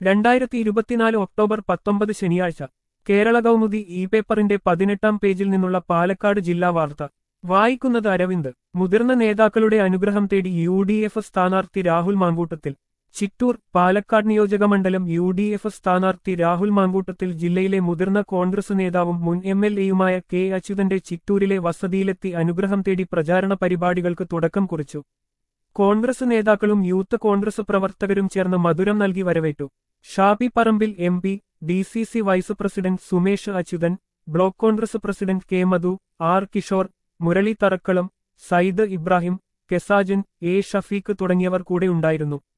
രണ്ടായിരത്തി ഇരുപത്തിനാല് ഒക്ടോബർ പത്തൊമ്പത് ശനിയാഴ്ച കേരള കൗമുദി ഇ പേപ്പറിന്റെ പതിനെട്ടാം പേജിൽ നിന്നുള്ള പാലക്കാട് ജില്ലാ വാർത്ത വായിക്കുന്നത് അരവിന്ദ് മുതിർന്ന നേതാക്കളുടെ അനുഗ്രഹം തേടി യു ഡി എഫ് സ്ഥാനാർത്ഥി രാഹുൽ മാങ്കൂട്ടത്തിൽ ചിറ്റൂർ പാലക്കാട് നിയോജകമണ്ഡലം യു ഡി എഫ് സ്ഥാനാർത്ഥി രാഹുൽ മാങ്കൂട്ടത്തിൽ ജില്ലയിലെ മുതിർന്ന കോൺഗ്രസ് നേതാവും മുൻ എം എൽ എയുമായ കെ അച്യുതന്റെ ചിറ്റൂരിലെ വസതിയിലെത്തി അനുഗ്രഹം തേടി പ്രചാരണ പരിപാടികൾക്ക് തുടക്കം കുറിച്ചു കോൺഗ്രസ് നേതാക്കളും യൂത്ത് കോൺഗ്രസ് പ്രവർത്തകരും ചേർന്ന് മധുരം നൽകി വരവേറ്റു ഷാബി പറമ്പിൽ M P D C C vice president Sumesh Achuthan block Congress president K Madhu R Kishore Murali തറക്കളം Sayyid Ibrahim കെസാജൻ A Shafeeq തുടങ്ങിയവർ കൂടെയുണ്ടായിരുന്നു